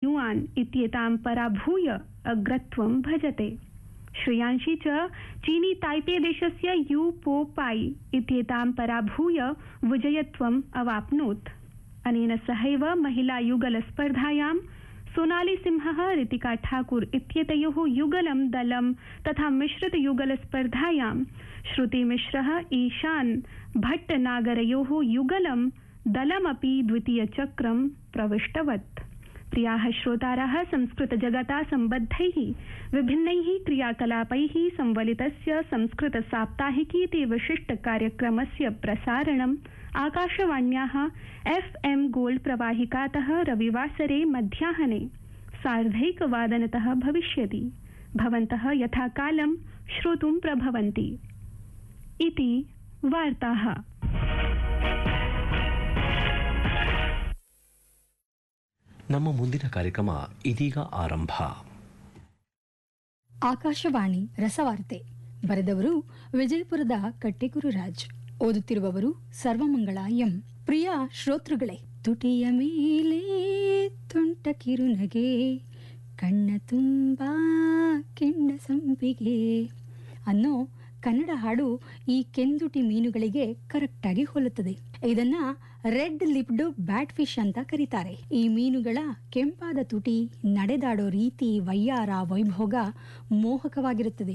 युआन् इत्येतां पराभूय अग्रत्वं भजते श्रेयांशी च चीनी ताइपे देशस्य यू पो पाई इत्येतां पराभूय विजयत्वम् अवाप्नोत् अनेन सहैव महिला युगल स्पर्धायां सोनाली सिंहः ऋतिका ठाकुर इत्येतयोः युगलं दलं तथा मिश्रित युगल स्पर्धायां श्रुति मिश्रः ईशान भट्टनागरयोः युगलं दलमपि द्वितीयचक्रं प्रविष्टवत् प्रियाः श्रोतारः संस्कृतजगता सम्बद्धैः विभिन्नैः क्रियाकलापैः संवलितस्य संस्कृत साप्ताहिकी इति विशिष्टकार्यक्रमस्य प्रसारणम् आकाशवाण्याः एफ् एम् गोल्ड प्रवाहिकातः रविवासरे मध्याह्ने सार्धैकवादनतः भविष्यति भवन्तः यथाकालं श्रोतुं प्रभवन्ति इति वार्ताः ನಮ್ಮ ಮುಂದಿನ ಕಾರ್ಯಕ್ರಮ ಇದೀಗ ಆರಂಭ ಆಕಾಶವಾಣಿ ರಸವಾರ್ತೆ ಬರೆದವರು ವಿಜಯಪುರದ ಕಟ್ಟೆಗುರುರಾಜ್ ಓದುತ್ತಿರುವವರು ಸರ್ವಮಂಗಳ ಎಂ ಪ್ರಿಯ ಶ್ರೋತೃಗಳೇ ತುಟಿಯ ಮೇಲೆ ತುಂಟ ಕಿರುನಗೆ ಕಣ್ಣ ತುಂಬಾ ಕಿಣ್ಣ ಸಂಪಿಗೆ ಅನ್ನೋ ಕನ್ನಡ ಹಾಡು ಈ ಕೆಂದುಟಿ ಮೀನುಗಳಿಗೆ ಕರೆಕ್ಟಾಗಿ ಹೋಲುತ್ತದೆ ಇದನ್ನ ರೆಡ್ ಲಿಪ್ಡ್ ಬ್ಯಾಟ್ ಫಿಶ್ ಅಂತ ಕರೀತಾರೆ ಈ ಮೀನುಗಳ ಕೆಂಪಾದ ತುಟಿ ನಡೆದಾಡೋ ರೀತಿ ವಯ್ಯಾರ ವೈಭೋಗ ಮೋಹಕವಾಗಿರುತ್ತದೆ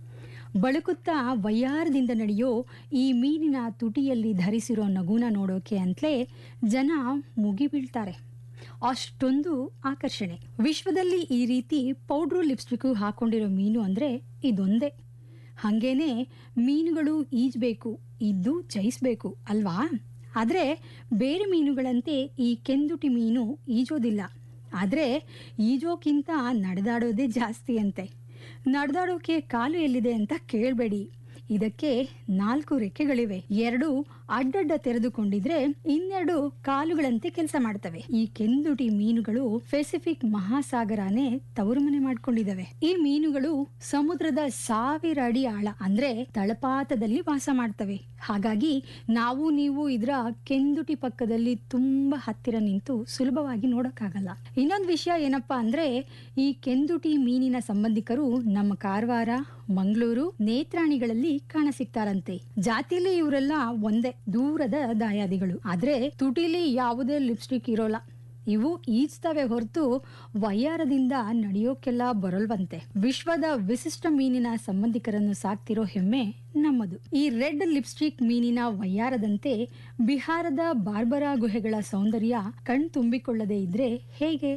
ಬಳುಕುತ್ತಾ ವಯ್ಯಾರದಿಂದ ನಡೆಯೋ ಈ ಮೀನಿನ ತುಟಿಯಲ್ಲಿ ಧರಿಸಿರೋ ನಗುನ ನೋಡೋಕೆ ಅಂತಲೇ ಜನ ಮುಗಿ ಬೀಳ್ತಾರೆ ಅಷ್ಟೊಂದು ಆಕರ್ಷಣೆ ವಿಶ್ವದಲ್ಲಿ ಈ ರೀತಿ ಪೌಡ್ರು ಲಿಪ್ಸ್ಟಿಕ್ ಹಾಕೊಂಡಿರೋ ಮೀನು ಅಂದ್ರೆ ಇದೊಂದೇ ಹಾಗೇನೆ ಮೀನುಗಳು ಈಜ್ಬೇಕು ಇದ್ದು ಜಯಿಸ್ಬೇಕು ಅಲ್ವಾ ಆದರೆ ಬೇರೆ ಮೀನುಗಳಂತೆ ಈ ಕೆಂದುಟಿ ಮೀನು ಈಜೋದಿಲ್ಲ ಆದರೆ ಈಜೋಕ್ಕಿಂತ ನಡೆದಾಡೋದೇ ಜಾಸ್ತಿ ಅಂತೆ ನಡೆದಾಡೋಕೆ ಕಾಲು ಎಲ್ಲಿದೆ ಅಂತ ಕೇಳಬೇಡಿ ಇದಕ್ಕೆ ನಾಲ್ಕು ರೆಕ್ಕೆಗಳಿವೆ ಎರಡು ಅಡ್ಡಡ್ಡ ತೆರೆದುಕೊಂಡಿದ್ರೆ ಇನ್ನೆರಡು ಕಾಲುಗಳಂತೆ ಕೆಲಸ ಮಾಡ್ತವೆ ಈ ಕೆಂದುಟಿ ಮೀನುಗಳು ಪೆಸಿಫಿಕ್ ಮಹಾಸಾಗರನೇ ತವರು ಮನೆ ಮಾಡ್ಕೊಂಡಿದ್ದಾವೆ ಈ ಮೀನುಗಳು ಸಮುದ್ರದ ಸಾವಿರ ಅಡಿ ಆಳ ಅಂದ್ರೆ ತಳಪಾತದಲ್ಲಿ ವಾಸ ಮಾಡ್ತವೆ ಹಾಗಾಗಿ ನಾವು ನೀವು ಇದರ ಕೆಂದುಟಿ ಪಕ್ಕದಲ್ಲಿ ತುಂಬಾ ಹತ್ತಿರ ನಿಂತು ಸುಲಭವಾಗಿ ನೋಡಕ್ಕಾಗಲ್ಲ ಇನ್ನೊಂದು ವಿಷಯ ಏನಪ್ಪಾ ಅಂದ್ರೆ ಈ ಕೆಂದುಟಿ ಮೀನಿನ ಸಂಬಂಧಿಕರು ನಮ್ಮ ಕಾರವಾರ ಮಂಗಳೂರು ನೇತ್ರಾಣಿಗಳಲ್ಲಿ ಕಾಣಸಿಗ್ತಾರಂತೆ ಜಾತಿಲಿ ಇವರೆಲ್ಲ ಒಂದೇ ದೂರದ ದಾಯಾದಿಗಳು ಆದ್ರೆ ತುಟಿಲಿ ಯಾವುದೇ ಲಿಪ್ಸ್ಟಿಕ್ ಇರೋಲ್ಲ ಇವು ಈಜ್ತವೆ ಹೊರತು ವಯ್ಯಾರದಿಂದ ನಡೆಯೋಕೆಲ್ಲ ಬರಲ್ವಂತೆ ವಿಶ್ವದ ವಿಶಿಷ್ಟ ಮೀನಿನ ಸಂಬಂಧಿಕರನ್ನು ಸಾಕ್ತಿರೋ ಹೆಮ್ಮೆ ನಮ್ಮದು ಈ ರೆಡ್ ಲಿಪ್ಸ್ಟಿಕ್ ಮೀನಿನ ವಯ್ಯಾರದಂತೆ ಬಿಹಾರದ ಬಾರ್ಬರಾ ಗುಹೆಗಳ ಸೌಂದರ್ಯ ಕಣ್ ತುಂಬಿಕೊಳ್ಳದೆ ಇದ್ರೆ ಹೇಗೆ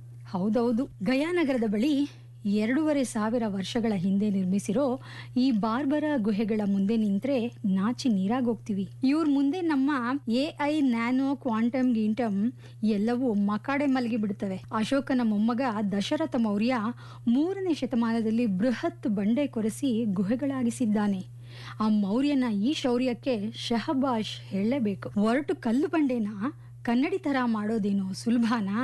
ಹೌದೌದು ಗಯಾನಗರದ ಬಳಿ ಎರಡೂವರೆ ಸಾವಿರ ವರ್ಷಗಳ ಹಿಂದೆ ನಿರ್ಮಿಸಿರೋ ಈ ಬಾರ್ಬರ ಗುಹೆಗಳ ಮುಂದೆ ನಿಂತ್ರೆ ನಾಚಿ ನೀರಾಗೋಗ್ತೀವಿ ಇವ್ರ ಮುಂದೆ ನಮ್ಮ ಎ ಐ ನ್ಯಾನೋ ಕ್ವಾಂಟಮ್ ಗೀಂಟಮ್ ಎಲ್ಲವೂ ಮಕಾಡೆ ಮಲಗಿ ಬಿಡ್ತವೆ ಅಶೋಕನ ಮೊಮ್ಮಗ ದಶರಥ ಮೌರ್ಯ ಮೂರನೇ ಶತಮಾನದಲ್ಲಿ ಬೃಹತ್ ಬಂಡೆ ಕೊರೆಸಿ ಗುಹೆಗಳಾಗಿಸಿದ್ದಾನೆ ಆ ಮೌರ್ಯನ ಈ ಶೌರ್ಯಕ್ಕೆ ಶಹಬಾಷ್ ಹೇಳಲೇಬೇಕು ಒರಟು ಕಲ್ಲು ಬಂಡೆನ ಕನ್ನಡಿ ತರ ಮಾಡೋದೇನೋ ಸುಲಭನಾ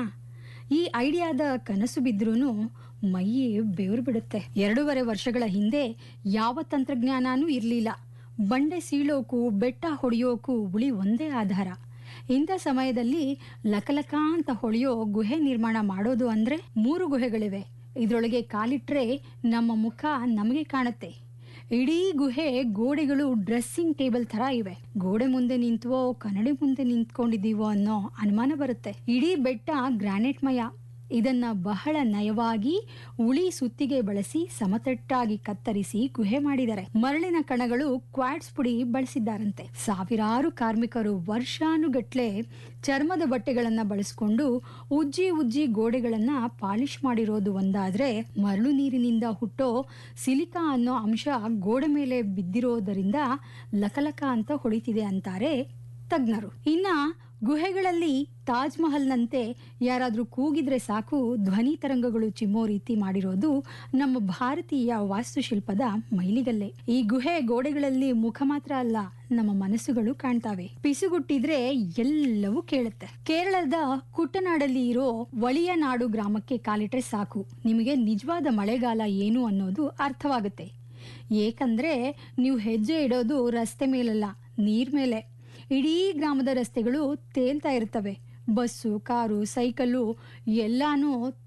ಈ ಐಡಿಯಾದ ಕನಸು ಬಿದ್ರೂ ಮೈ ಬೆವರು ಬಿಡುತ್ತೆ ಎರಡೂವರೆ ವರ್ಷಗಳ ಹಿಂದೆ ಯಾವ ತಂತ್ರಜ್ಞಾನನೂ ಇರಲಿಲ್ಲ ಬಂಡೆ ಸೀಳೋಕು ಬೆಟ್ಟ ಹೊಡೆಯೋಕು ಉಳಿ ಒಂದೇ ಆಧಾರ ಇಂಥ ಸಮಯದಲ್ಲಿ ಲಕಲಕ ಅಂತ ಹೊಳೆಯೋ ಗುಹೆ ನಿರ್ಮಾಣ ಮಾಡೋದು ಅಂದ್ರೆ ಮೂರು ಗುಹೆಗಳಿವೆ ಇದರೊಳಗೆ ಕಾಲಿಟ್ರೆ ನಮ್ಮ ಮುಖ ನಮಗೆ ಕಾಣುತ್ತೆ ಇಡೀ ಗುಹೆ ಗೋಡೆಗಳು ಡ್ರೆಸ್ಸಿಂಗ್ ಟೇಬಲ್ ತರ ಇವೆ ಗೋಡೆ ಮುಂದೆ ನಿಂತವೋ ಕನ್ನಡಿ ಮುಂದೆ ನಿಂತ್ಕೊಂಡಿದೀವೋ ಅನ್ನೋ ಅನುಮಾನ ಬರುತ್ತೆ ಇಡೀ ಬೆಟ್ಟ ಗ್ರಾನೈಟ್ ಮಯ ಇದನ್ನ ಬಹಳ ನಯವಾಗಿ ಉಳಿ ಸುತ್ತಿಗೆ ಬಳಸಿ ಸಮತಟ್ಟಾಗಿ ಕತ್ತರಿಸಿ ಗುಹೆ ಮಾಡಿದ್ದಾರೆ ಮರಳಿನ ಕಣಗಳು ಕ್ವಾಡ್ಸ್ ಪುಡಿ ಬಳಸಿದ್ದಾರಂತೆ ಸಾವಿರಾರು ಕಾರ್ಮಿಕರು ವರ್ಷಾನುಗಟ್ಲೆ ಚರ್ಮದ ಬಟ್ಟೆಗಳನ್ನ ಬಳಸಿಕೊಂಡು ಉಜ್ಜಿ ಉಜ್ಜಿ ಗೋಡೆಗಳನ್ನ ಪಾಲಿಶ್ ಮಾಡಿರೋದು ಒಂದಾದ್ರೆ ಮರಳು ನೀರಿನಿಂದ ಹುಟ್ಟೋ ಸಿಲಿಕಾ ಅನ್ನೋ ಅಂಶ ಗೋಡೆ ಮೇಲೆ ಬಿದ್ದಿರೋದರಿಂದ ಲಕಲಕ ಅಂತ ಹೊಳಿತಿದೆ ಅಂತಾರೆ ತಜ್ಞರು ಇನ್ನ ಗುಹೆಗಳಲ್ಲಿ ತಾಜ್ ಮಹಲ್ನಂತೆ ಯಾರಾದ್ರೂ ಕೂಗಿದ್ರೆ ಸಾಕು ಧ್ವನಿ ತರಂಗಗಳು ಚಿಮ್ಮೋ ರೀತಿ ಮಾಡಿರೋದು ನಮ್ಮ ಭಾರತೀಯ ವಾಸ್ತುಶಿಲ್ಪದ ಮೈಲಿಗಲ್ಲೆ ಈ ಗುಹೆ ಗೋಡೆಗಳಲ್ಲಿ ಮುಖ ಮಾತ್ರ ಅಲ್ಲ ನಮ್ಮ ಮನಸ್ಸುಗಳು ಕಾಣ್ತಾವೆ ಪಿಸುಗುಟ್ಟಿದ್ರೆ ಎಲ್ಲವೂ ಕೇಳುತ್ತೆ ಕೇರಳದ ಕುಟ್ಟನಾಡಲ್ಲಿ ಇರೋ ಒಳಿಯ ನಾಡು ಗ್ರಾಮಕ್ಕೆ ಕಾಲಿಟ್ರೆ ಸಾಕು ನಿಮಗೆ ನಿಜವಾದ ಮಳೆಗಾಲ ಏನು ಅನ್ನೋದು ಅರ್ಥವಾಗುತ್ತೆ ಏಕಂದ್ರೆ ನೀವು ಹೆಜ್ಜೆ ಇಡೋದು ರಸ್ತೆ ಮೇಲಲ್ಲ ನೀರ್ ಮೇಲೆ ಇಡೀ ಗ್ರಾಮದ ರಸ್ತೆಗಳು ತೇಲ್ತಾ ಇರ್ತವೆ ಬಸ್ಸು ಕಾರು ಸೈಕಲ್ಲು ಎಲ್ಲಾನು